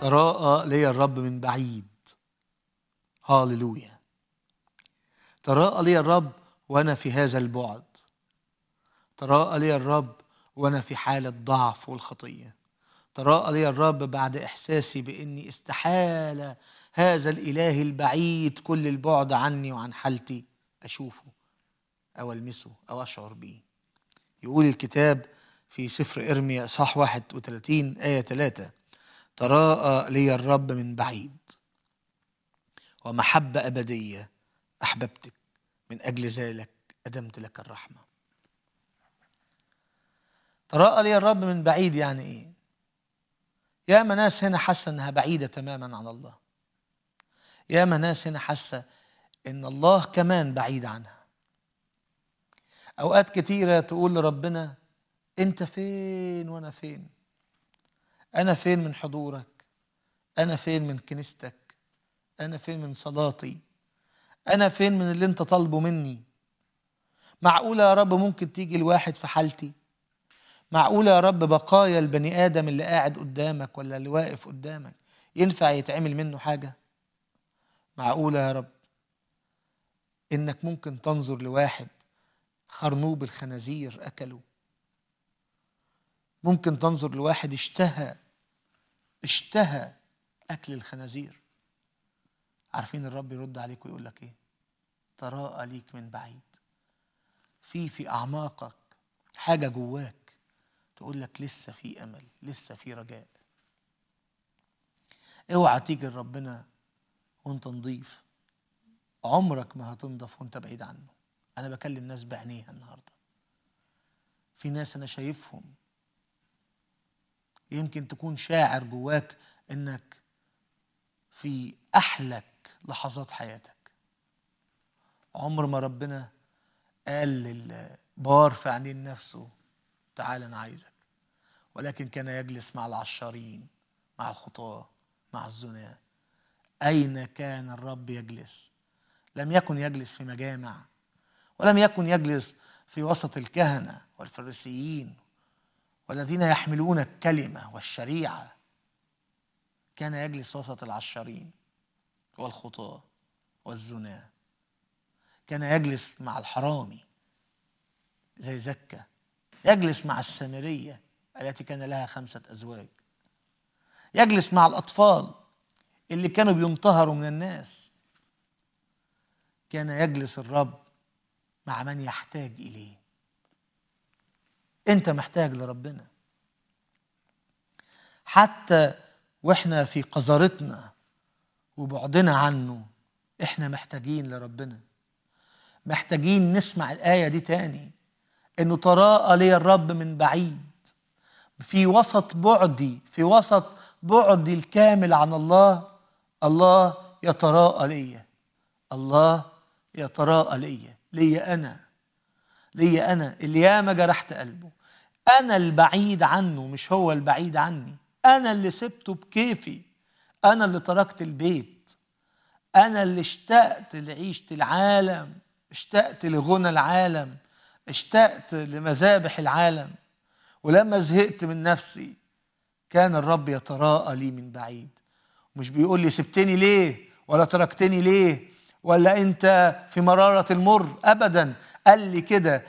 تراءى لي الرب من بعيد هاللويا تراءى لي الرب وانا في هذا البعد تراءى لي الرب وانا في حاله ضعف والخطيه تراءى لي الرب بعد احساسي باني استحاله هذا الاله البعيد كل البعد عني وعن حالتي اشوفه او المسه او اشعر به يقول الكتاب في سفر ارميا صح 31 ايه 3 تراءى لي الرب من بعيد ومحبه ابديه احببتك من اجل ذلك ادمت لك الرحمه تراءى لي الرب من بعيد يعني ايه ياما ناس هنا حاسه انها بعيده تماما عن الله ياما ناس هنا حاسه ان الله كمان بعيد عنها اوقات كتيره تقول لربنا انت فين وانا فين انا فين من حضورك انا فين من كنيستك انا فين من صلاتي انا فين من اللي انت طالبه مني معقوله يا رب ممكن تيجي الواحد في حالتي معقوله يا رب بقايا البني ادم اللي قاعد قدامك ولا اللي واقف قدامك ينفع يتعمل منه حاجه معقوله يا رب انك ممكن تنظر لواحد خرنوب الخنازير اكله ممكن تنظر لواحد اشتهى اشتهى اكل الخنازير عارفين الرب يرد عليك ويقول لك ايه تراءى ليك من بعيد في في اعماقك حاجه جواك تقول لك لسه في امل لسه في رجاء اوعى تيجي لربنا وانت نضيف عمرك ما هتنضف وانت بعيد عنه انا بكلم ناس بعينيها النهارده في ناس انا شايفهم يمكن تكون شاعر جواك انك في احلك لحظات حياتك عمر ما ربنا قال للبار في عينين نفسه تعال انا عايزك ولكن كان يجلس مع العشارين مع الخطاة مع الزنا أين كان الرب يجلس لم يكن يجلس في مجامع ولم يكن يجلس في وسط الكهنة والفريسيين والذين يحملون الكلمة والشريعة كان يجلس وسط العشارين والخطاة والزنا كان يجلس مع الحرامي زي زكة يجلس مع السامرية التي كان لها خمسة أزواج يجلس مع الأطفال اللي كانوا بينتهروا من الناس كان يجلس الرب مع من يحتاج إليه أنت محتاج لربنا حتى وإحنا في قذرتنا وبعدنا عنه إحنا محتاجين لربنا محتاجين نسمع الآية دي تاني إنه تراءى لي الرب من بعيد في وسط بعدي في وسط بعدي الكامل عن الله الله يتراءى لي الله يتراءى لي لي أنا لي أنا اللي ياما جرحت قلبه أنا البعيد عنه مش هو البعيد عني أنا اللي سبته بكيفي أنا اللي تركت البيت أنا اللي اشتقت لعيشة العالم اشتقت لغنى العالم اشتقت لمذابح العالم ولما زهقت من نفسي كان الرب يتراءى لي من بعيد مش بيقول لي سبتني ليه ولا تركتني ليه ولا انت في مرارة المر ابدا قال لي كده